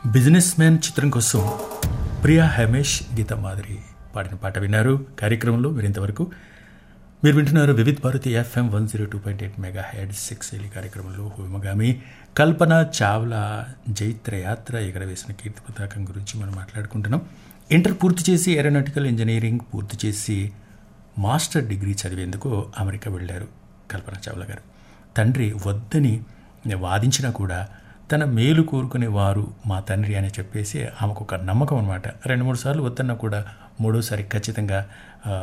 business man చిత్రం కోసం ప్రియా హమేష్ గీత మాదిరి పాడిన పాట విన్నారు కార్యక్రమంలో మీరు ఇంతవరకు మీరు వింటున్నారు Vividh Bharati FM one zero two point eight megahertz six ఎలి కార్యక్రమంలో హోమగామి కల్పన చావ్లా జైత్ర యాత్ర ఎగరవేసిన కీర్తి పతాకం గురించి మనం మాట్లాడుకుంటున్నాం ఇంటర్ పూర్తి చేసి ఏరోనాటికల్ ఇంజనీరింగ్ పూర్తి చేసి మాస్టర్ డిగ్రీ చదివేందుకు అమెరికా వెళ్ళారు కల్పన చావ్లా గారు తండ్రి వద్దని వాదించినా కూడా తన మేలు కోరుకునే వారు మా తండ్రి అని చెప్పేసి ఆమెకు ఒక నమ్మకం అనమాట రెండు మూడు సార్లు వద్దన్నా కూడా మూడోసారి ఖచ్చితంగా